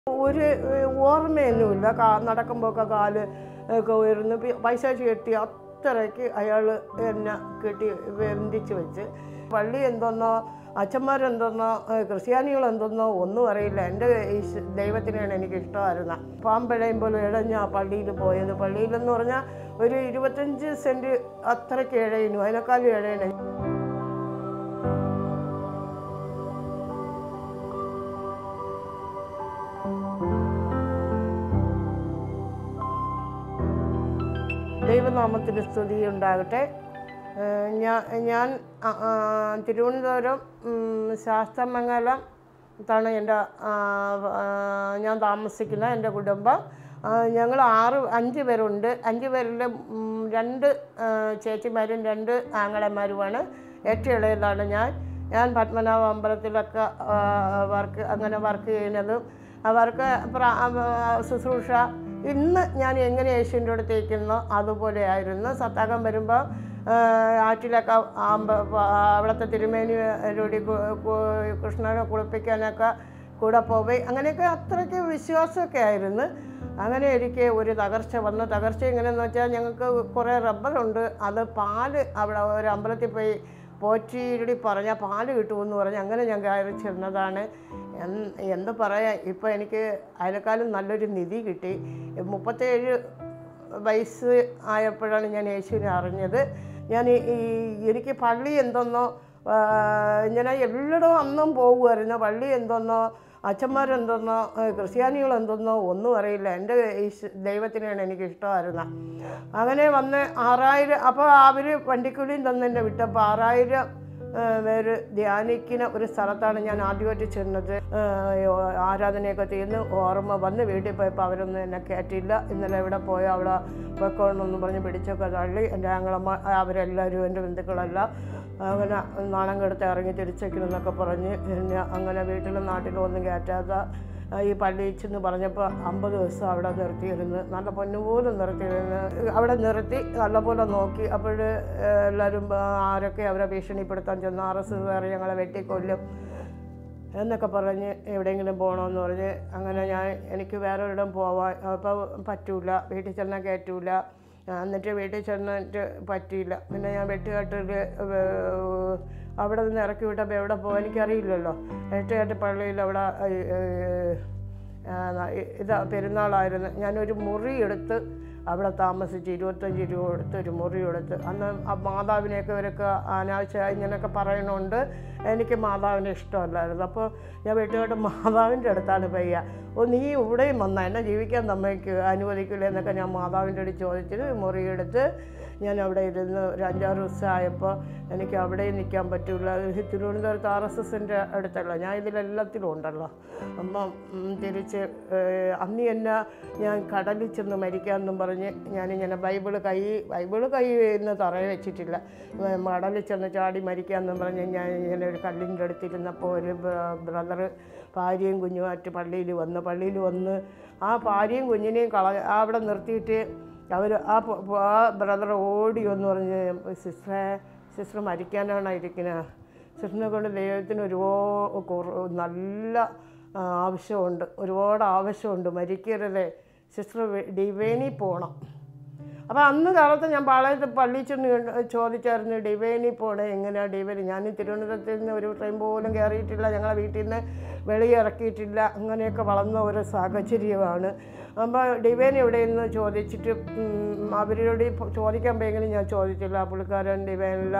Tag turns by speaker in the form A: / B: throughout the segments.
A: ഒരു ഏഹ്, ഓർമ്മയൊന്നുമില്ല കാ നടക്കുമ്പോഴൊക്കെ കാല് ഒക്കെ ഉയർന്ന് പി- പൈശാചി കെട്ടി അത്രയ്ക്ക് അയാൾ എന്നെ കെട്ടി ബന്ധിച്ച് വെച്ച് പള്ളി എന്തെന്നോ അച്ഛന്മാരെന്തെന്നോ ഏഹ്, ക്രിസ്ത്യാനികൾ എന്തെന്നോ ഒന്നും അറിയില്ല എൻ്റെ ഈശ്- ദൈവത്തിനെയാണ് എനിക്ക് ഇഷ്ടമായിരുന്ന പാമ്പഴയുമ്പോൾ ഇഴഞ്ഞ പള്ളിയിൽ പോയത് പള്ളിയിലെന്ന് പറഞ്ഞാൽ ഒരു ഇരുപത്തഞ്ച് സെൻറ്റ് അത്രയ്ക്ക് ഇഴയുന്നു അതിനേക്കാളും ഇഴയണേ ദൈവനാമത്തിന് സ്തുതി ഉണ്ടാകട്ടെ ഏഹ് ഞാ- ഞാൻ അ- ആ, തിരുവനന്തപുരം ഉം, ശാസ്തമംഗലം ത്താണ് എൻ്റെ ആ, ആ, ഞാൻ താമസിക്കുന്ന എൻ്റെ കുടുംബം ഞങ്ങൾ ആറ് അഞ്ച് പേരുണ്ട് അഞ്ച് പേരിൽ ഉം, രണ്ട് ആ, ചേച്ചിമാരും രണ്ട് ആങ്ങളമാരുമാണ് ഏറ്റവും ഇളയതാണ് ഞാൻ ഞാൻ പത്മനാഭ അമ്പലത്തിലൊക്കെ ആ, വർക്ക് അങ്ങനെ വർക്ക് ചെയ്യുന്നതും അവർക്ക് പ്ര- ആ, ശുശ്രൂഷ ഇന്ന് ഞാൻ എങ്ങനെ യേശുവിൻ്റെ അടുത്ത് ഇരിക്കുന്നോ അതുപോലെ ആയിരുന്നു സത്താകം വരുമ്പോൾ ആറ്റിലൊക്കെ ആകുമ്പോൾ അവിടുത്തെ തിരുമേനിയോടി കൃഷ്ണനെ കുളിപ്പിക്കാനൊക്കെ കൂടെ പോയി അങ്ങനെയൊക്കെ അത്രയ്ക്ക് വിശ്വാസമൊക്കെ ആയിരുന്നു അങ്ങനെ എനിക്ക് ഒരു തകർച്ച വന്നു തകർച്ച എങ്ങനെയെന്ന് വെച്ചാൽ ഞങ്ങൾക്ക് കുറേ റബ്ബറുണ്ട് അത് പാല് അവിടെ ഒരു അമ്പലത്തിൽ പോയി പോറ്റിയിലൂടെ പറഞ്ഞാൽ പാല് കിട്ടുമെന്ന് പറഞ്ഞ് അങ്ങനെ ഞാൻ കയറി ചെന്നതാണ് എൻ- എന്ത് പറയാൻ ഇപ്പോൾ എനിക്ക് അതിനേക്കാളും നല്ലൊരു നിധി കിട്ടി മുപ്പത്തേഴ് വയസ്സ് ആയപ്പോഴാണ് ഞാൻ യേശുവിനെ അറിഞ്ഞത് ഞാൻ ഈ ഈ- എനിക്ക് പള്ളി എന്തെന്നോ ആ, ഇങ്ങനെ എല്ലായിടവും അന്നും പോകുമായിരുന്നു പള്ളി എന്തെന്നോ അച്ഛന്മാരെന്തെന്നോ ഏ, ക്രിസ്ത്യാനികൾ എന്തെന്നോ ഒന്നും അറിയില്ല എൻ്റെ ഈശ്- ദൈവത്തിനെയാണ് എനിക്ക് ഇഷ്ടമായിരുന്ന അങ്ങനെ വന്ന് ആറായിരം അപ്പോൾ അവർ വണ്ടിക്കൂലിയും തന്നെ വിട്ടപ്പോൾ ആറായിരം ഏ, പേര് ധ്യാനിക്കുന്ന ഒരു സ്ഥലത്താണ് ഞാൻ ആദ്യമായിട്ട് ചെന്നത് ഏ, ആരാധനയൊക്കെ ചെയ്യുന്നു ഓർമ്മ വന്ന് വീട്ടിൽ പോയപ്പോൾ അവരൊന്നും എന്നെ കയറ്റിയില്ല ഇന്നലെ ഇവിടെ പോയി അവിടെ വെക്കണമെന്ന് പറഞ്ഞ് പിടിച്ചൊക്കെ തള്ളി എൻ്റെ ആങ്ങളമ്മ അവരെല്ലാവരും എൻ്റെ ബന്ധുക്കളെല്ലാം അങ്ങനെ നാണം കെടുത്ത് ഇറങ്ങി തിരിച്ചേക്കണമെന്നൊക്കെ പറഞ്ഞ് എന്നെ അങ്ങനെ വീട്ടിലും നാട്ടിലും ഒന്നും കയറ്റാത്ത ആ, ഈ പള്ളിയിൽ ചെന്ന് പറഞ്ഞപ്പോൾ അമ്പത് ദിവസം അവിടെ നിർത്തിയിരുന്നു നല്ല പൊന്നുപോലെ നിർത്തിയിരുന്നു അവിടെ നിർത്തി നല്ലപോലെ നോക്കി അപ്പോൾ എല്ലാവരും ആ, ആരൊക്കെ അവരെ ഭീഷണിപ്പെടുത്താൻ ചെന്ന് ആർ എസ് വേറെ ഞങ്ങളെ വെട്ടിക്കൊല്ലും എന്നൊക്കെ പറഞ്ഞ് എവിടെയെങ്കിലും പോകണമെന്ന് പറഞ്ഞ് അങ്ങനെ ഞാൻ എനിക്ക് വേറെ ഒരിടം പോവാൻ അപ്പോൾ പറ്റൂല വീട്ടിൽ ചെന്നാൽ കയറ്റൂല ആ, എന്നിട്ട് വീട്ടിൽ ചെന്നിട്ട് പറ്റിയില്ല പിന്നെ ഞാൻ വെട്ടുകാട്ടിൽ അവിടെ നിന്ന് ഇറക്കി വിട്ടപ്പോൾ എവിടെ പോകാൻ എനിക്കറിയില്ലല്ലോ വെട്ടുകാട്ട് പള്ളിയിൽ അവിടെ ഏഹ്, ആ, ഇതാ പെരുന്നാളായിരുന്നു ഞാനൊരു മുറി എടുത്ത് അവിടെ താമസിച്ച് ഇരുപത്തഞ്ച് രൂപ കൊടുത്ത് ഒരു മുറി എടുത്ത് അന്ന് ആ മാതാവിനെയൊക്കെ ഇവരൊക്കെ അനാവശ്യ ഇങ്ങനെയൊക്കെ പറയണോണ്ട് എനിക്ക് മാതാവിനെ ഇഷ്ടമല്ലായിരുന്നു അപ്പോൾ ഞാൻ വീട്ടുകാട്ട് മാതാവിൻ്റെ അടുത്താണ് പയ്യ ഓ നീ ഇവിടെയും വന്നാൽ എന്നെ ജീവിക്കാൻ നമ്മൾക്ക് അനുവദിക്കില്ല എന്നൊക്കെ ഞാൻ മാതാവിൻ്റെ അടുത്ത് ചോദിച്ചിട്ട് മുറി എടുത്ത് ഞാൻ അവിടെ ഇരുന്ന് ഒരു അഞ്ചാറ് ദിവസം ആയപ്പോൾ എനിക്ക് അവിടെയും നിൽക്കാൻ പറ്റില്ല തിരുവനന്തപുരത്ത് ആർ എസ് എസിൻ്റെ അടുത്തല്ല ഞാൻ ഇതിലെല്ലാത്തിലും ഉണ്ടല്ലോ അപ്പം ഉം, തിരിച്ച് ഏഹ്, അന്ന് എന്നെ ഞാൻ കടലിൽ ചെന്ന് മരിക്കാമെന്നും പറഞ്ഞ് ഞാനിങ്ങനെ ബൈബിള് കൈ ബൈബിള് കൈ ഇന്ന് തറയെ വെച്ചിട്ടില്ല ഏഹ്, കടലിൽ ചെന്ന് ചാടി മരിക്കാമെന്നും പറഞ്ഞ് ഞാൻ ഇങ്ങനെ ഒരു കല്ലിൻ്റെ അടുത്തിരുന്നപ്പോൾ ഒരു ബ്രദർ ഭാര്യയും കുഞ്ഞുമായിട്ട് പള്ളിയിൽ വന്ന് പള്ളിയിൽ വന്ന് ആ ഭാര്യയും കുഞ്ഞിനെയും കള അവിടെ നിർത്തിയിട്ട് അവർ ആ പ- പ- ആ ബ്രദർ ഓടി വന്ന് പറഞ്ഞ് സിസ്റ്ററെ സിസ്റ്റർ മരിക്കാനാണ് ഇരിക്കുന്നത് സിസ്റ്ററിനെ കൊണ്ട് ദൈവത്തിന് ഒരുപാട് കുറ നല്ല ആ, ആവശ്യമുണ്ട് ഒരുപാട് ആവശ്യമുണ്ട് മരിക്കരുതേ സിസ്റ്റർ ഡിവൈനിൽ പോകണം അപ്പോൾ അന്ന് കാലത്ത് ഞാൻ പാളയത്ത് പള്ളിയിൽ ചെന്ന് കണ്ട് ചോദിച്ചായിരുന്നു ഡിവൈനിൽ പോണേ എങ്ങനെയാണ് ഡിവൈൻ ഞാൻ തിരുവനന്തപുരത്ത് നിന്ന് ഒരു ട്രെയിൻ പോലും കയറിയിട്ടില്ല ഞങ്ങളെ വീട്ടിൽ നിന്ന് വെളിയിറക്കിയിട്ടില്ല അങ്ങനെയൊക്കെ വളർന്ന ഒരു സാഹചര്യമാണ് അപ്പോൾ ഡിവൈൻ എവിടെയെന്ന് ചോദിച്ചിട്ട് ഉം, അവരോട് ഈ ചോദിക്കാൻ പോയെങ്കിലും ഞാൻ ചോദിച്ചില്ല പുള്ളിക്കാരൻ ഡിവൈനില്ല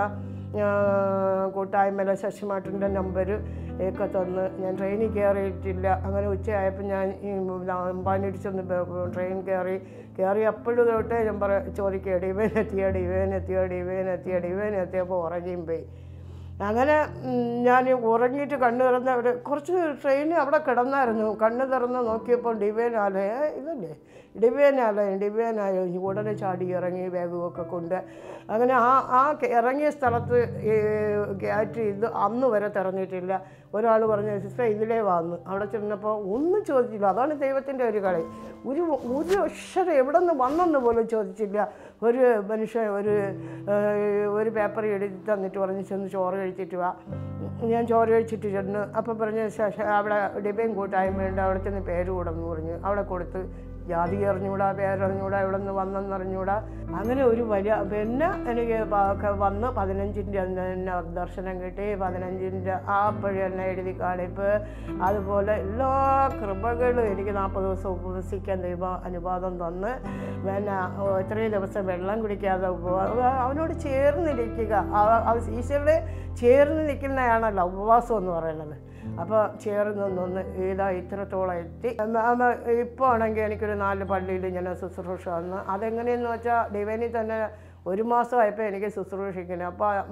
A: കൂട്ടായ്മയിലെ ശശിമാട്ടിൻ്റെ നമ്പർ ഒക്കെ തന്ന് ഞാൻ ട്രെയിനിൽ കയറിയിട്ടില്ല അങ്ങനെ ഉച്ചയായപ്പോൾ ഞാൻ ഈ അമ്പാനിടിച്ചൊന്ന് ട്രെയിൻ കയറി കയറി അപ്പോഴും തൊട്ടേ ഞാൻ പറ ചോദിക്കുക ഡിവൈൻ എത്തിയ ഡിവൈൻ എത്തിയ ഡിവൈൻ എത്തിയ ഡിവൈൻ എത്തിയപ്പോൾ ഉറങ്ങിയും പോയി അങ്ങനെ ഉം, ഞാൻ ഉറങ്ങിയിട്ട് കണ്ണ് തുറന്ന ഒരു കുറച്ച് ട്രെയിൻ അവിടെ കിടന്നായിരുന്നു കണ്ണ് തുറന്ന് നോക്കിയപ്പോൾ ഡിവൈനാലേ ഇതല്ലേ ഡിവൈനാലേ ഡിവൈനായോ ഉടനെ ചാടി ഇറങ്ങി ബാഗുമൊക്കെ കൊണ്ട് അങ്ങനെ ആ ആ ഇറങ്ങിയ സ്ഥലത്ത് ഈ ഗേറ്റ് ഇത് അന്ന് വരെ തിറന്നിട്ടില്ല ഒരാൾ പറഞ്ഞു സിസ്റ്റർ ഇതിലേ വന്നു അവിടെ ചെന്നപ്പോൾ ഒന്നും ചോദിച്ചില്ല അതാണ് ദൈവത്തിൻ്റെ ഒരു കളി ഒരു ഒരു അക്ഷരം എവിടെ നിന്ന് വന്നെന്ന് പോലും ചോദിച്ചില്ല ഒരു മനുഷ്യൻ ഒരു ഏഹ്, ഒരു പേപ്പർ എഴുതി തന്നിട്ട് പറഞ്ഞ് ചെന്ന് ചോറ് കഴിച്ചിട്ട് വാ ഞാൻ ചോരൊഴിച്ചിട്ട് ചെന്ന് അപ്പം പറഞ്ഞ ശേഷം അവിടെ ഡിബയും കൂട്ടായ്മയുണ്ട് അവിടെ ചെന്ന് പേര് കൂടെന്ന് പറഞ്ഞു അവിടെ കൊടുത്ത് ജാതി അറിഞ്ഞൂടാ പേരറിഞ്ഞൂടാ ഇവിടെ നിന്ന് വന്നെന്ന് അറിഞ്ഞൂടാ അങ്ങനെ ഒരു വലിയ പിന്നെ എനിക്ക് പ- ഒക്കെ വന്ന് പതിനഞ്ചിൻ്റെ അന്ന് തന്നെ ദർശനം കിട്ടി പതിനഞ്ചിൻ്റെ ആ അപ്പോഴും എന്നെ എഴുതി കാണിപ്പ് അതുപോലെ എല്ലാ കൃപകളും എനിക്ക് നാൽപ്പത് ദിവസം ഉപവസിക്കാൻ ദൈവം അനുവാദം തന്ന് പിന്നെ ഇത്രയും ദിവസം വെള്ളം കുടിക്കാതെ ഉപവാ- അവനോട് ചേർന്നിരിക്കുക ആ- ആ ഈശ്വരനെ ചേർന്ന് നിൽക്കുന്നതാണല്ലോ ഉപവാസം എന്ന് പറയുന്നത് അപ്പോൾ ചേർന്ന് നിന്ന് ഇതാ ഇത്രത്തോളം എത്തി ഇപ്പോൾ ആണെങ്കിൽ എനിക്കൊരു നാല് പള്ളിയിൽ ഞാൻ ശുശ്രൂഷ വന്ന് അതെങ്ങനെയെന്ന് വെച്ചാൽ ഡിവൈനിൽ തന്നെ ഒരു മാസമായപ്പോൾ എനിക്ക് ശുശ്രൂഷിക്കുന്നത്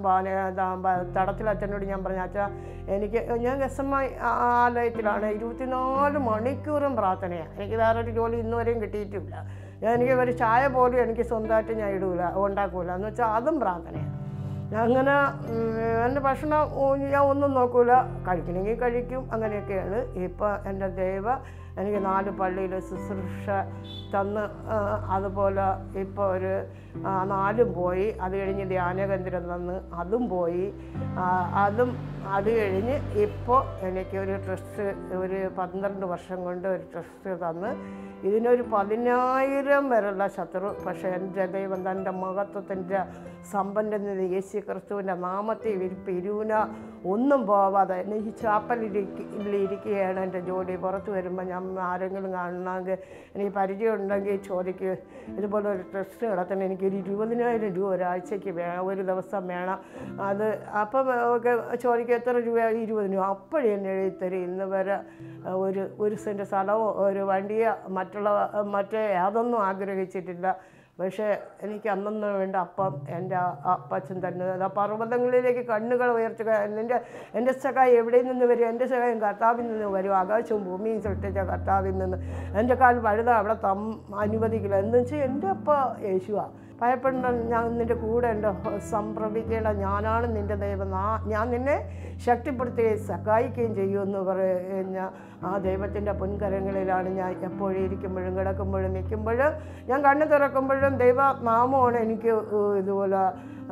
A: അപ്പോൾ തടത്തിൽ അച്ഛനോട് ഞാൻ പറഞ്ഞു അച്ഛാ എനിക്ക് ഞാൻ എസ് എം ഐ ആലയത്തിലാണ് ഇരുപത്തിനാല് മണിക്കൂറും പ്രാർത്ഥനയാണ് എനിക്ക് വേറൊരു ജോലി ഇന്നുവരെയും കിട്ടിയിട്ടില്ല ഞാൻ എനിക്ക് ഒരു ചായ പോലും എനിക്ക് സ്വന്തമായിട്ട് ഞാൻ ഇടൂല ഉണ്ടാക്കൂല എന്ന് വെച്ചാൽ അതും പ്രാർത്ഥനയാണ് അങ്ങനെ ഉം, എൻ്റെ ഭക്ഷണം ഉം, ഞാൻ ഒന്നും നോക്കൂല കഴിക്കണമെങ്കിൽ കഴിക്കും അങ്ങനെയൊക്കെയാണ് ഇപ്പം എൻ്റെ ദൈവ എനിക്ക് നാല് പള്ളിയിൽ ശുശ്രൂഷ തന്ന് ആ, അതുപോലെ ഇപ്പോൾ ഒരു ആ, നാലും പോയി അത് കഴിഞ്ഞ് ധ്യാനകേന്ദ്രം തന്ന് അതും പോയി ആ, അതും അത് കഴിഞ്ഞ് ഇപ്പോൾ എനിക്ക് ഒരു ട്രസ്റ്റ് ഒരു പന്ത്രണ്ട് വർഷം കൊണ്ട് ഒരു ട്രസ്റ്റ് തന്ന് ഇതിനൊരു പതിനായിരം വരെയുള്ള ശത്രു പക്ഷേ എൻ്റെ ദൈവം തൻ്റെ മഹത്വത്തിൻ്റെ സമ്പന്നത യേശു ക്രിസ്തുവിൻ്റെ നാമത്തെ വിരിപ്പ് ഇരുവിന ഒന്നും പോവാതെ എന്നെ ഈ ചാപ്പലിരിക്കുകയാണ് എൻ്റെ ജോലി പുറത്ത് വരുമ്പോൾ ഞാൻ ആരെങ്കിലും കാണണമെങ്കിൽ എനിക്ക് പരിചയം ഉണ്ടെങ്കിൽ ചോദിക്കുക ഇതുപോലെ ഒരു ടെസ്റ്റ് നടത്തണം എനിക്കൊരു ഇരുപതിനായിരം രൂപ ഒരാഴ്ചയ്ക്ക് വേണം ഒരു ദിവസം വേണം അത് അപ്പം ഒക്കെ ചോദിക്കുക എത്ര രൂപ ഇരുപത് രൂപ അപ്പോഴേ എന്നെ എഴുതി തരും ഇന്ന് വരെ ഒരു ഒരു സെൻറ്റ് സ്ഥലമോ ഒരു വണ്ടിയോ മറ്റുള്ള മറ്റേ യാതൊന്നും ആഗ്രഹിച്ചിട്ടില്ല പക്ഷേ എനിക്ക് അന്നൊന്ന് വേണ്ട അപ്പം എൻ്റെ അപ്പച്ചൻ തന്നെ ആ പർവ്വതങ്ങളിലേക്ക് കണ്ണുകൾ ഉയർത്തുക എൻ്റെ എൻ്റെ സഹായം എവിടെ നിന്ന് വരും എൻ്റെ സഹായം കർത്താവിൽ നിന്ന് വരും ആകാശവും ഭൂമിയും സൃഷ്ടിച്ച കർത്താവിൽ നിന്ന് എൻ്റെ കാൽ വഴുത അവിടെ തം അനുവദിക്കില്ല എന്ന് വെച്ചാൽ എൻ്റെ അപ്പ യേശുവാ ഭയപ്പെടേണ്ട ഞാൻ നിൻ്റെ കൂടെ ഉണ്ട് സംഭ്രമിക്കേണ്ട ഞാനാണ് നിൻ്റെ ദൈവം ആ ഞാൻ നിന്നെ ശക്തിപ്പെടുത്തുകയും സഹായിക്കുകയും ചെയ്യുമെന്ന് പറഞ്ഞ ആ ദൈവത്തിൻ്റെ പൊൻകരങ്ങളിലാണ് ഞാൻ എപ്പോഴും ഇരിക്കുമ്പോഴും കിടക്കുമ്പോഴും നിൽക്കുമ്പോഴും ഞാൻ കണ്ണു തുറക്കുമ്പോഴും ദൈവ നാമമാണ് എനിക്ക് ഇതുപോലെ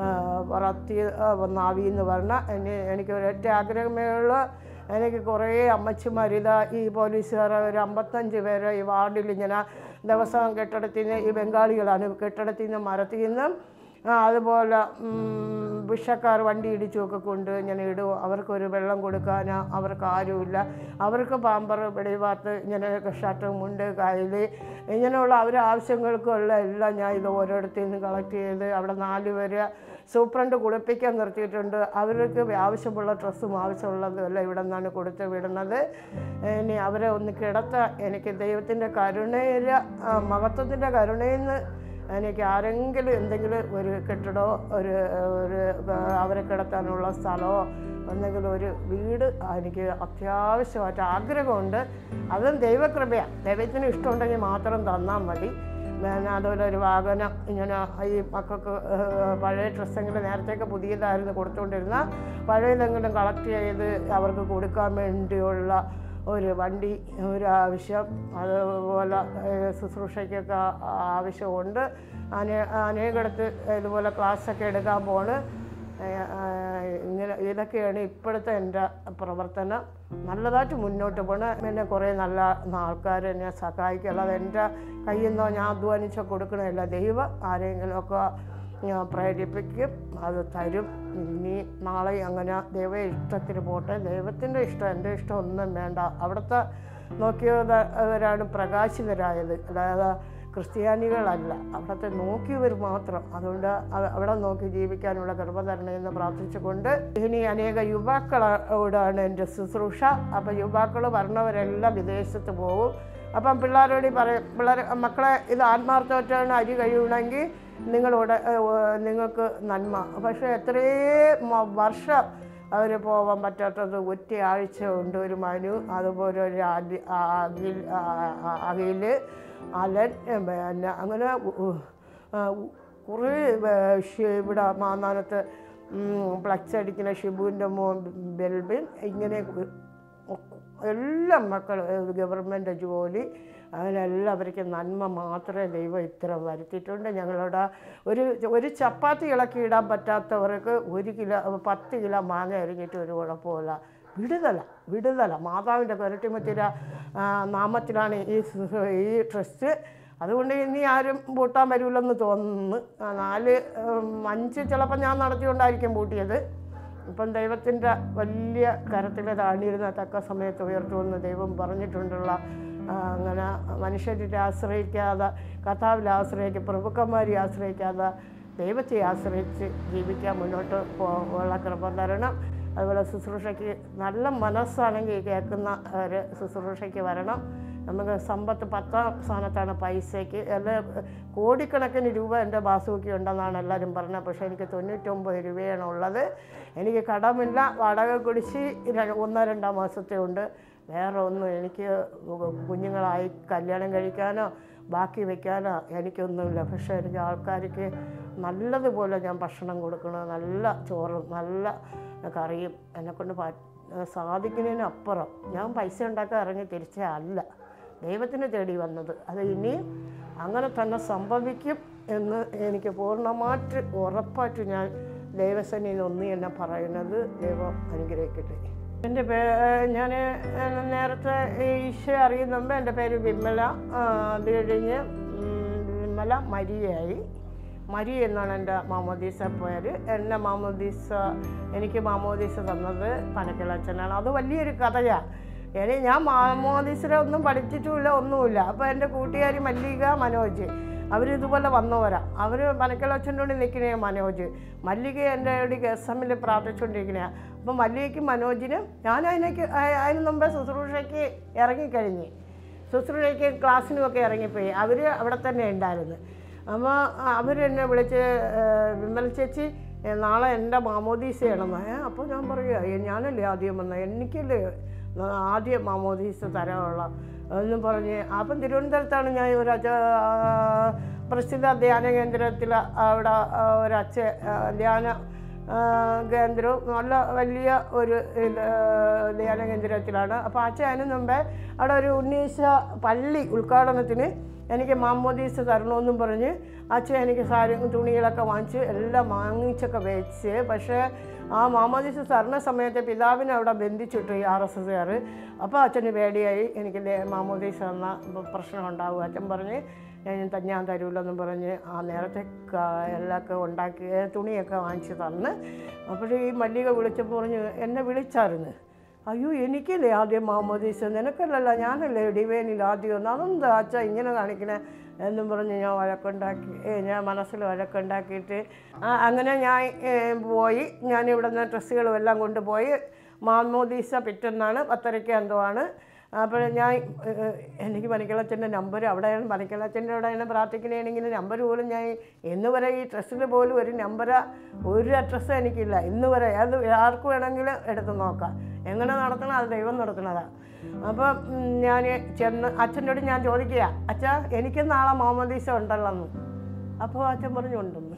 A: പറത്തി നാവി എന്ന് പറഞ്ഞാൽ എന്നെ എനിക്ക് ഒരൊറ്റ ആഗ്രഹമേയുള്ള എനിക്ക് കുറേ അമ്മച്ചിമാർ ഇതാ ഈ പോലീസുകാർ ഒരു അമ്പത്തഞ്ച് പേര് ഈ വാർഡിൽ ഇങ്ങനെ ദിവസം കെട്ടിടത്തിൽ നിന്ന് ഈ ബംഗാളികളാണ് കെട്ടിടത്തിൽ നിന്ന് മരത്തിൽ നിന്നും ആ, അതുപോലെ ഉം, ഭിക്ഷക്കാർ വണ്ടി ഇടിച്ചുമൊക്കെ കൊണ്ട് ഇങ്ങനെ ഇടും അവർക്കൊരു വെള്ളം കൊടുക്കാൻ അവർക്ക് ആരുമില്ല അവർക്ക് പാമ്പർ വെളിവാത്ത് ഇങ്ങനെ ഷർട്ട് മുണ്ട് കയ്യിൽ ഇങ്ങനെയുള്ള അവരുടെ ആവശ്യങ്ങൾക്കുള്ള എല്ലാം ഞാൻ ഇത് ഓരോരുത്തരിൽ നിന്ന് കളക്ട് ചെയ്ത് അവിടെ നാല് പേര് സൂപ്രണ്ട് കുളിപ്പിക്കാൻ നിർത്തിയിട്ടുണ്ട് അവർക്ക് ആവശ്യമുള്ള ഡ്രസ്സും ആവശ്യമുള്ളതും എല്ലാം ഇവിടെ നിന്നാണ് കൊടുത്ത് വിടുന്നത് ഇനി അവരെ ഒന്ന് കിടത്താൻ എനിക്ക് ദൈവത്തിൻ്റെ കരുണയിൽ മഹത്വത്തിൻ്റെ കരുണയിൽ നിന്ന് എനിക്ക് ആരെങ്കിലും എന്തെങ്കിലും ഒരു കെട്ടിടമോ ഒരു ഒരു അവരെ കിടത്താനുള്ള സ്ഥലമോ എന്തെങ്കിലും ഒരു വീട് എനിക്ക് അത്യാവശ്യമായിട്ട് ആഗ്രഹമുണ്ട് അതും ദൈവകൃപയാണ് ദൈവത്തിന് ഇഷ്ടമുണ്ടെങ്കിൽ മാത്രം തന്നാൽ മതി പിന്നെ അതുപോലെ ഒരു വാഹനം ഇങ്ങനെ ഈ മക്കൾക്ക് ഏഹ്, പഴയ ഡ്രസ്സെങ്കിലും നേരത്തെയൊക്കെ പുതിയതായിരുന്നു കൊടുത്തുകൊണ്ടിരുന്ന പഴയതെങ്കിലും കളക്ട് ചെയ്ത് അവർക്ക് കൊടുക്കാൻ വേണ്ടിയുള്ള ഒരു വണ്ടി ഒരു ആവശ്യം അതുപോലെ ഏഹ്, ശുശ്രൂഷയ്ക്കൊക്കെ ആ- ആവശ്യമുണ്ട് അനേ അനേകടത്ത് ഇതുപോലെ ക്ലാസ്സൊക്കെ എടുക്കാൻ പോണ് ഏഹ്, ആഹ്, ഇങ്ങനെ ഇതൊക്കെയാണ് ഇപ്പോഴത്തെ എൻ്റെ പ്രവർത്തനം നല്ലതായിട്ട് മുന്നോട്ട് പോണ് പിന്നെ കുറേ നല്ല ആൾക്കാർ എന്നെ സഹായിക്കും അല്ലാതെ എൻ്റെ കയ്യിൽ നിന്നോ ഞാൻ അധ്വാനിച്ചോ കൊടുക്കണമില്ല ദൈവം ആരെങ്കിലുമൊക്കെ ഞാൻ പ്രേരിപ്പിക്കും അത് തരും ഇനി നാളെ അങ്ങനെ ദൈവ ഇഷ്ടത്തിന് പോട്ടെ ദൈവത്തിൻ്റെ ഇഷ്ടം എൻ്റെ ഇഷ്ടം ഒന്നും വേണ്ട അവിടുത്തെ നോക്കിയവരാണ് പ്രകാശിതരായത് അതായത് ക്രിസ്ത്യാനികളല്ല അവിടുത്തെ നോക്കിയവർ മാത്രം അതുകൊണ്ട് അവ- അവിടെ നോക്കി ജീവിക്കാനുള്ള കൃപ തരണമെന്ന് പ്രാർത്ഥിച്ചുകൊണ്ട് ഇനി അനേക യുവാക്കളോടാണ് എൻ്റെ ശുശ്രൂഷ അപ്പം യുവാക്കൾ പറഞ്ഞവരെല്ലാം വിദേശത്ത് പോകും അപ്പം പിള്ളേരോട് ഈ പറയും പിള്ളേർ മക്കളെ ഇത് ആത്മാർത്ഥമായിട്ടാണ് അരി കഴിയണമെങ്കിൽ നിങ്ങളോട് നിങ്ങൾക്ക് നന്മ പക്ഷേ എത്രയും മ- വർഷം അവർ പോകാൻ പറ്റാത്തത് ഒറ്റ ആഴ്ച ഉണ്ട് ഒരു മനു അതുപോലെ ഒരു അതി ആ- അഖിൽ ആ- ആ- അഖില് അലൻ ഏ, പിന്നെ അങ്ങനെ ഉ- ഉ- ആ, ഉ- കുറേ വേ- ഷി- ഇവിടെ മാന്നാനത്ത് ഫ്ലക്സ് അടിക്കുന്ന ഷിബുവിൻ്റെ മോൻ ബെൽബിൻ ഇങ്ങനെ ഉ- എല്ലാ മക്കളും ഗവൺമെൻറ് ജോലി അതിനെല്ലാവർക്കും നന്മ മാത്രമേ ദൈവം ഇത്ര വരുത്തിയിട്ടുണ്ട് ഞങ്ങളുടെ ഒരു ഒരു ചപ്പാത്തി ഇളക്കി ഇടാൻ പറ്റാത്തവർക്ക് ഒരു കിലോ പത്ത് കിലോ മാങ്ങ അരിഞ്ഞിട്ട് ഒരു കുഴപ്പമില്ല വിടുതല വിടുതല മാതാവിൻ്റെ പുരട്ടിമുത്തിര നാമത്തിലാണ് ഈ സ് ഈ ട്രസ്റ്റ് അതുകൊണ്ട് ഇനി ആരും പൂട്ടാൻ വരില്ലെന്ന് തോന്നുന്നു ആ, നാല് ഉം, അഞ്ച് ചിലപ്പോൾ ഞാൻ നടത്തിക്കൊണ്ടായിരിക്കും പൂട്ടിയത് ഇപ്പം ദൈവത്തിൻ്റെ വലിയ കരത്തിൽ താണിരുന്ന തക്ക സമയത്ത് ഉയർത്തുമെന്ന് ദൈവം പറഞ്ഞിട്ടുണ്ടുള്ള ആ, അങ്ങനെ മനുഷ്യരെ ആശ്രയിക്കാതെ കഥാവിൽ ആശ്രയിക്കുക പ്രഭുക്കന്മാരെ ആശ്രയിക്കാതെ ദൈവത്തെ ആശ്രയിച്ച് ജീവിക്കാൻ മുന്നോട്ട് പോകാനുള്ള കൃപ തരണം അതുപോലെ ശുശ്രൂഷയ്ക്ക് നല്ല മനസ്സാണെങ്കിൽ കേൾക്കുന്ന ഒരു ശുശ്രൂഷയ്ക്ക് വരണം നമുക്ക് സമ്പത്ത് പത്താം സ്ഥാനത്താണ് പൈസയ്ക്ക് എല്ലാ കോടിക്കണക്കിന് രൂപ എൻ്റെ ബാസുക്കി ഉണ്ടെന്നാണ് എല്ലാവരും പറഞ്ഞത് പക്ഷേ എനിക്ക് തൊണ്ണൂറ്റൊമ്പത് രൂപയാണ് ഉള്ളത് എനിക്ക് കടമില്ല വാടക കുടിശ്ശി ര- ഒന്നോ രണ്ടോ മാസത്തെ ഉണ്ട് വേറെ ഒന്നും എനിക്ക് കുഞ്ഞുങ്ങളായി കല്യാണം കഴിക്കാനോ ബാക്കി വെക്കാനോ എനിക്കൊന്നുമില്ല പക്ഷേ എനിക്ക് ആൾക്കാർക്ക് നല്ലതുപോലെ ഞാൻ ഭക്ഷണം കൊടുക്കണം നല്ല ചോറും നല്ല കറിയും എന്നെക്കൊണ്ട് പ- സാധിക്കുന്നതിനപ്പുറം ഞാൻ പൈസ ഉണ്ടാക്കാൻ ഇറങ്ങി തിരിച്ചേ അല്ല ദൈവത്തിന് തേടി വന്നത് അത് ഇനിയും അങ്ങനെ തന്നെ സംഭവിക്കും എന്ന് എനിക്ക് പൂർണ്ണമായിട്ട് ഉറപ്പായിട്ട് ഞാൻ ദൈവസന്നിധി ഒന്ന് എന്നെ പറയുന്നത് ദൈവം അനുഗ്രഹിക്കട്ടെ എൻ്റെ പേ ഞാൻ നേരത്തെ ഈശോ അറിയുന്ന മുമ്പ് എൻ്റെ പേര് വിമല ആ, അത് കഴിഞ്ഞ് ഉം, വിമല മരിയായി മരി എന്നാണ് എൻ്റെ മാമോദീസ പേര് എന്നെ മാമോദീസ എനിക്ക് മാമോദീസ തന്നത് പനക്കിളച്ചനാണ് അത് വലിയൊരു കഥയാണ് ഇനി ഞാൻ മാമോദീസിനെ ഒന്നും പഠിച്ചിട്ടുമില്ല ഒന്നുമില്ല അപ്പോൾ എൻ്റെ കൂട്ടുകാരി മല്ലിക മനോജ് അവരിതുപോലെ വന്നവരാ അവർ പനക്കിളച്ചൻ്റെ കൂടെ നിൽക്കണേ മനോജ് മല്ലിക എൻ്റെ കൂടെ എസ് എമ്മിൽ പ്രാർത്ഥിച്ചുകൊണ്ടിരിക്കണേ അപ്പോൾ മല്ലികയ്ക്കും മനോജിനും ഞാൻ അതിനേക്ക് അതിന് മുമ്പേ ശുശ്രൂഷയ്ക്ക് ഇറങ്ങിക്കഴിഞ്ഞ് ശുശ്രൂഷയ്ക്ക് ക്ലാസ്സിനുമൊക്കെ ഇറങ്ങിപ്പോയി അവർ അവിടെ തന്നെ ഉണ്ടായിരുന്നു അപ്പോൾ അവരെന്നെ വിളിച്ച് "ഏ, വിമൽ ചേച്ചി ഏ, നാളെ എൻ്റെ മാമോദീസയാണെന്ന് ഏ അപ്പോൾ ഞാൻ പറയുക "ഏ, ഞാനല്ലേ ആദ്യം വന്നത് എനിക്കല്ലേ ആദ്യം മാമോദീസ തരാനുള്ള എന്നും പറഞ്ഞ് അപ്പം തിരുവനന്തപുരത്താണ് ഞാൻ ഒരു അച്ഛ പ്രസിദ്ധ ധ്യാന കേന്ദ്രത്തിൽ അവിടെ ആ, ഒരു അച്ഛ ആ, ധ്യാന ആ, കേന്ദ്രവും നല്ല വലിയ ഒരു ഇത്, ആ, ധ്യാന കേന്ദ്രത്തിലാണ് അപ്പോൾ അച്ഛൻ അതിന് മുമ്പേ അവിടെ ഒരു ഉണ്ണീശ പള്ളി ഉദ്ഘാടനത്തിന് എനിക്ക് മാമോദീസ് തരണമെന്നും പറഞ്ഞ് അച്ഛൻ എനിക്ക് സാരി തുണികളൊക്കെ വാങ്ങിച്ച് എല്ലാം വാങ്ങിച്ചൊക്കെ വെച്ച് പക്ഷേ ആ മാമോദീസ് തരണ സമയത്ത് പിതാവിനെ അവിടെ ബന്ധിച്ചിട്ടു ഈ ആർ എസ് എസ്സുകാർ അപ്പോൾ അച്ഛന് പേടിയായി എനിക്ക് ദേ- മാമോദീസ് തന്ന പ്രശ്നം ഉണ്ടാവും അച്ഛൻ പറഞ്ഞ് ഞാൻ ത- ഞാൻ തരൂലെന്നും പറഞ്ഞ് ആ നേരത്തെ ക- എല്ലാമൊക്കെ ഉണ്ടാക്കി തുണിയൊക്കെ വാങ്ങിച്ച് തന്ന് അപ്പോൾ ഈ മല്ലിക വിളിച്ചപ്പോൾ പറഞ്ഞു എന്നെ വിളിച്ചായിരുന്നു അയ്യോ എനിക്കല്ലേ ആദ്യം മാമോദീസ നിനക്കല്ലല്ലോ ഞാനല്ലേ ഡിവൈനിൽ ആദ്യം ഒന്ന് അതെന്താ അച്ഛ ഇങ്ങനെ കാണിക്കണേ എന്നും പറഞ്ഞ് ഞാൻ വഴക്കുണ്ടാക്കി ഏ, ഞാൻ മനസ്സിൽ വഴക്കുണ്ടാക്കിയിട്ട് ആ, അങ്ങനെ ഞാൻ ഏ, പോയി ഞാൻ ഇവിടെ നിന്ന് ഡ്രസ്സുകളും എല്ലാം കൊണ്ടുപോയി മാമോദീസ പിറ്റെന്നാണ് പത്തരയ്ക്ക് എന്തോ ആണ് അപ്പോൾ ഞാൻ ഏ, എനിക്ക് പനിക്കളച്ചൻ്റെ നമ്പർ അവിടെയാണ് പനിക്കളച്ചൻ്റെ അവിടെയാണ് പ്രാർത്ഥിക്കണമെങ്കിൽ നമ്പർ പോലും ഞാൻ ഇന്ന് വരെ ഈ ട്രസ്റ്റിൽ പോലും ഒരു നമ്പർ ഒരു അഡ്രസ്സും എനിക്കില്ല ഇന്ന് വരെ അത് ആർക്ക് വേണമെങ്കിലും എടുത്ത് നോക്കാം എങ്ങനെ നടത്തണം അത് ദൈവം നടത്തണതാണ് അപ്പം ഞാൻ ചെന്ന് അച്ഛനോട് ഞാൻ ചോദിക്കുക അച്ഛാ എനിക്ക് നാളെ മാമോദീസ ഉണ്ടല്ലോ എന്ന് അപ്പോൾ അച്ഛൻ പറഞ്ഞു ഉണ്ടെന്ന്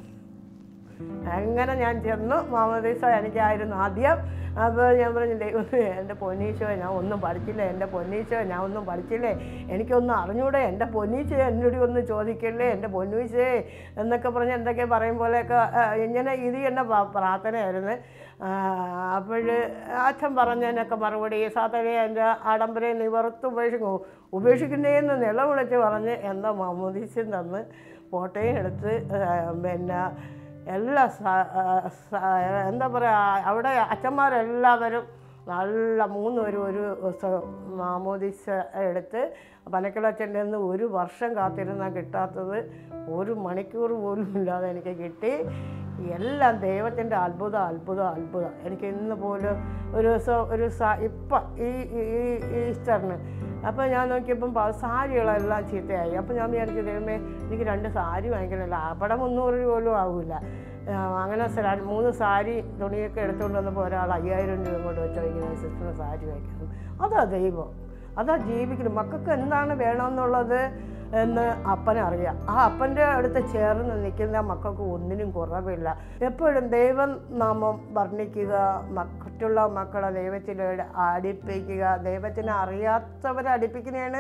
A: അങ്ങനെ ഞാൻ ചെന്നു മാമോദീസ എനിക്കായിരുന്നു ആദ്യം അപ്പോൾ ഞാൻ പറഞ്ഞു ദൈവമേ എൻ്റെ പൊന്നീശോ ഞാൻ ഒന്നും പഠിച്ചില്ല എൻ്റെ പൊന്നീശോ ഞാൻ ഒന്നും പഠിച്ചില്ലേ എനിക്കൊന്നും അറിഞ്ഞൂടെ എൻ്റെ പൊന്നീശോ എന്നോട് ഒന്ന് ചോദിക്കല്ലേ എൻ്റെ പൊന്നീശേ എന്നൊക്കെ പറഞ്ഞ് എന്തൊക്കെ പറയും പോലെയൊക്കെ ആ, ഇങ്ങനെ ഇത് തന്നെ പ- പ്രാർത്ഥനയായിരുന്നു അപ്പോൾ അച്ഛൻ പറഞ്ഞതിനൊക്കെ മറുപടി സാധാരണ എൻ്റെ ആഡംബരം നിവർത്ത് ഉപേക്ഷിക്കും ഉപേക്ഷിക്കുന്നതെന്ന് നിലവിളിച്ച് പറഞ്ഞ് എന്താ മാമോദീസ്യം തന്ന് ഫോട്ടോയും എടുത്ത് ആ, പിന്നെ എല്ലാ സ- ആ, സ- എന്താ പറയുക അവിടെ അച്ഛന്മാരെല്ലാവരും നല്ല മൂന്ന് പേരും ഒരു ദിവസം മാമോദിസ എടുത്ത് പനക്കിളച്ചൻ്റെ നിന്ന് ഒരു വർഷം കാത്തിരുന്നാൽ കിട്ടാത്തത് ഒരു മണിക്കൂർ പോലും ഇല്ലാതെ എനിക്ക് കിട്ടി എല്ലാം ദൈവത്തിൻ്റെ അത്ഭുതം അത്ഭുതം അത്ഭുതം എനിക്ക് ഇന്ന് പോലും ഒരു ദിവസം ഒരു സ ഇപ്പം ഈ ഈ ഈ- ഈസ്റ്ററിന് അപ്പോൾ ഞാൻ നോക്കിയപ്പം പ- സാരികളെല്ലാം ചീത്തയായി അപ്പോൾ ഞാൻ വിചാരിച്ചു ദൈവമേ എനിക്ക് രണ്ട് സാരി വാങ്ങിക്കണമല്ലോ അവിടെ മുന്നൂറ് രൂപ പോലും ആവില്ല അങ്ങനെ സ- രണ്ട് മൂന്ന് സാരി തുണിയൊക്കെ എടുത്തുകൊണ്ട് വന്നപ്പോൾ ഒരാൾ അയ്യായിരം രൂപ കൊണ്ട് വെച്ച് വയ്ക്കുന്ന സിസ്റ്ററിന് സാരി വാങ്ങിക്കണം അതാ ദൈവം അതാ ജീവിക്കണം മക്കൾക്ക് എന്താണ് വേണമെന്നുള്ളത് എന്ന് അപ്പനറിയാം ആ അപ്പൻ്റെ അടുത്ത് ചേർന്ന് നിൽക്കുന്ന മക്കൾക്ക് ഒന്നിനും കുറവില്ല എപ്പോഴും ദൈവം നാമം വർണ്ണിക്കുക മറ്റുള്ള മക്കളെ ദൈവത്തിലൂടെ അടുപ്പിക്കുക ദൈവത്തിനെ അറിയാത്തവരെ അടുപ്പിക്കുന്നതാണ്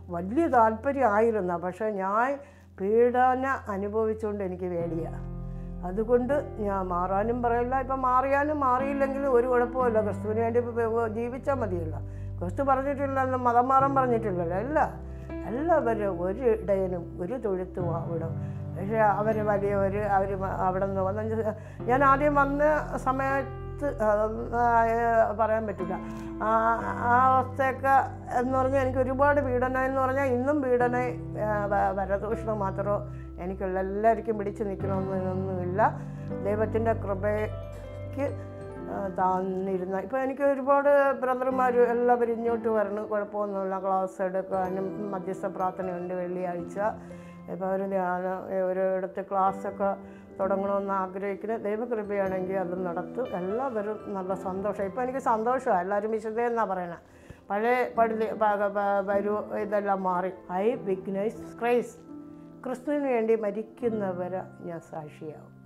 A: വലിയ താല്പര്യമായിരുന്നു പക്ഷേ ഞാൻ പീഡന അനുഭവിച്ചുകൊണ്ട് എനിക്ക് പേടിയാണ് അതുകൊണ്ട് ഞാൻ മാറാനും പറയില്ല ഇപ്പം മാറിയാലും മാറിയില്ലെങ്കിലും ഒരു കുഴപ്പമില്ല ക്രിസ്തുവിന് വേണ്ടി ഇപ്പൊ ജീവിച്ചാൽ മതിയല്ലോ ക്രിസ്തു പറഞ്ഞിട്ടില്ലല്ലോ മതം മാറാൻ പറഞ്ഞിട്ടില്ലല്ലോ അല്ല എല്ലാവരും ഒരു ഇടയനും ഒരു തൊഴുത്തും അവിടെ പക്ഷേ അവർ വലിയവർ അവർ അവിടെ നിന്ന് വന്ന ഞാൻ ആദ്യം വന്ന സമയത്ത് ആ, പറയാൻ പറ്റില്ല ആ ആ അവസ്ഥയൊക്കെ എന്ന് പറഞ്ഞാൽ എനിക്ക് ഒരുപാട് പീഡനം എന്ന് പറഞ്ഞാൽ ഇന്നും പീഡന വരദൂഷണം മാത്രമോ എനിക്കുള്ള എല്ലാവർക്കും പിടിച്ചു നിൽക്കണമെന്നൊന്നുമില്ല ദൈവത്തിൻ്റെ കൃപയ്ക്ക് ആ, താന്നിരുന്ന ഇപ്പോൾ എനിക്ക് ഒരുപാട് ബ്രദർമാർ എല്ലാവരും ഇങ്ങോട്ട് വരണം കുഴപ്പമൊന്നുമില്ല ക്ലാസ് എടുക്കാനും മധ്യസ്ഥ പ്രാർത്ഥനയുണ്ട് വെള്ളിയാഴ്ച ഇപ്പോൾ ഒരു ധ്യാനം ഒരിടത്ത് ക്ലാസ്സൊക്കെ തുടങ്ങണമെന്ന് ആഗ്രഹിക്കുന്ന ദൈവകൃപയാണെങ്കിൽ അത് നടത്തും എല്ലാവരും നല്ല സന്തോഷം ഇപ്പോൾ എനിക്ക് സന്തോഷമാണ് എല്ലാവരും വിശുദ്ധയെന്നാണ് പറയണത് പഴയ പഴുതി വരൂ ഇതെല്ലാം മാറി ഐ വിഗ്നൈസ് ക്രൈസ് ക്രിസ്തുവിന് വേണ്ടി മരിക്കുന്നവരെ ഞാൻ സാക്ഷിയാവും